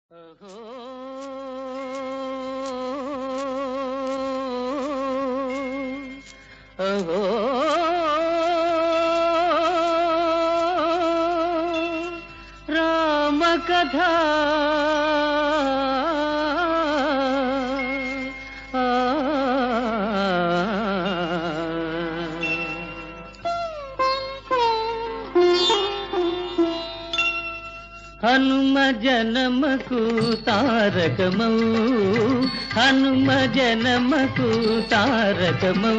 ఓహో ఓహో రామ కథ హనుమ జనమకు తారకమౌ హనుమ జనమకు తారకమౌ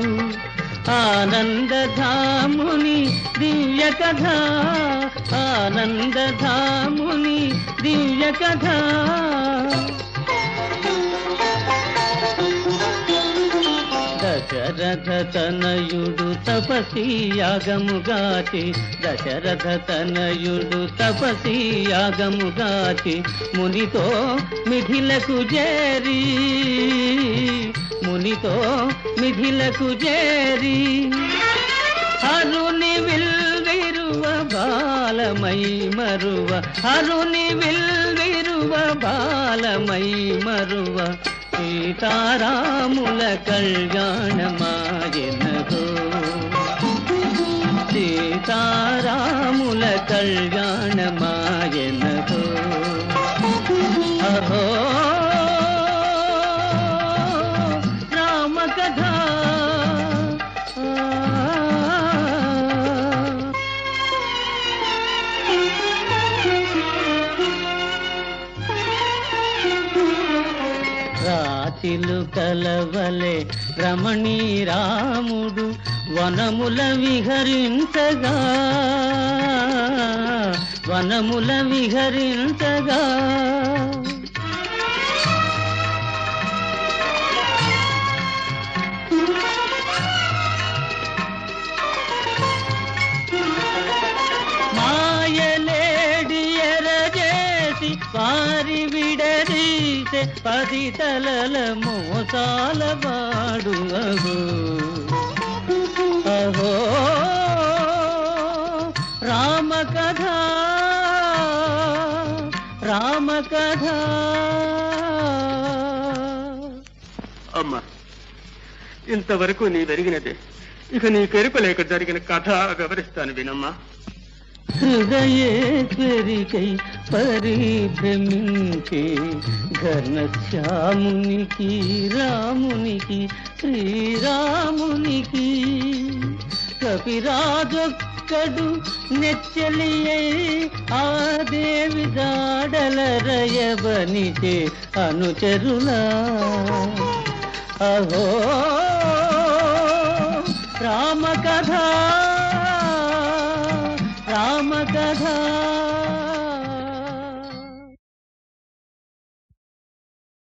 ఆనందధాముని దివ్య కథ ఆనందధాముని దివ్య కథ దశరథ తనయుడు తపసి యాగముగాచి దశరథ తనయుడు తపసి యాగముగాచి మునితో మిథిలకు చేరి మునితో మిథిలకు చేరి హరుని విల్విరువ బాలమై మరువ హరుని విల్విరువ బాలమై మరువ సీతారాముల కళ్యాణమాయనగో సీతారాముల కళ్యాణమాయనగో అహో రామ కథ రాతిలు కలవలే రమణీ రాముడు వనముల విహరించగా వనముల విహరించగా మాయలేడి ఎరజేసి వారి విడదీసే పది తలల మోసాల వాడు అహో అహో రామ కథ రామ కథ అమ్మా ఇంతవరకు నీ వెరిగినదే ఇక నీ కెరుక లేక జరిగిన కథ వివరిస్తాను వినమ్మా హృదయేశ్వరికై పరిభ్రమించే ఘనశ్యామునికి రామునికి శ్రీరామునికి కపిరాజొక్కడు నెచ్చలియై ఆ దేవి దాడల రయబనిచే అనుచరులా అహో రామ కథ రామ కథ